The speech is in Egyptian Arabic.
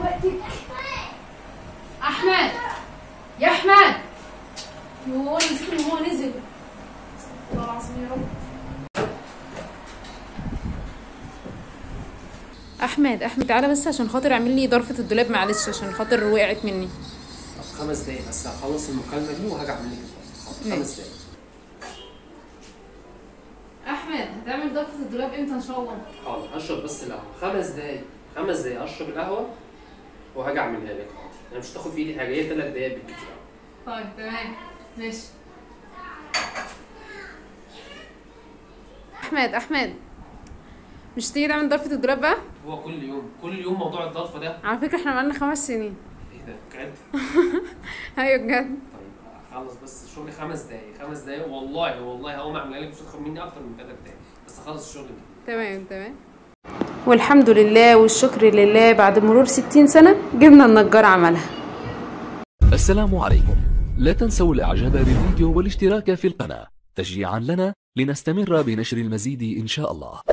وقتك احمد يا احمد يوه نسيت ان هو نزل استغفر الله العظيم يا رب احمد احمد تعالى بس عشان خاطر اعمل لي ظرفه الدولاب معلش عشان خاطر وقعت مني طب خمس دقايق بس هخلص المكالمه دي وهاجي اعمل لك ماشي. خمس دقايق احمد هتعمل ظرفه الدولاب امتى ان شاء الله حاضر هشرب بس القهوه خمس دقايق خمس دقايق اشرب القهوه وهاجي اعملها لك حاضر انا مش هتاخد في ايدي حاجه هي ثلاث دقايق بالكتير طيب تمام ماشي احمد احمد مش تيجي تعمل ظرفه الدولاب بقى هو كل يوم كل يوم موضوع الضلفه ده على فكره احنا بقالنا خمس سنين ايه ده بجد ايوه بجد طيب اخلص بس الشغل خمس دقايق خمس دقايق والله والله هقوم اعملها لك مش هتاخد مني اكتر من ثلاث دقايق بس اخلص الشغل ده تمام تمام والحمد لله والشكر لله بعد مرور ستين سنة جبنا النجار عملها السلام عليكم لا تنسوا الاعجاب بالفيديو والاشتراك في القناة تشجيعا لنا لنستمر بنشر المزيد ان شاء الله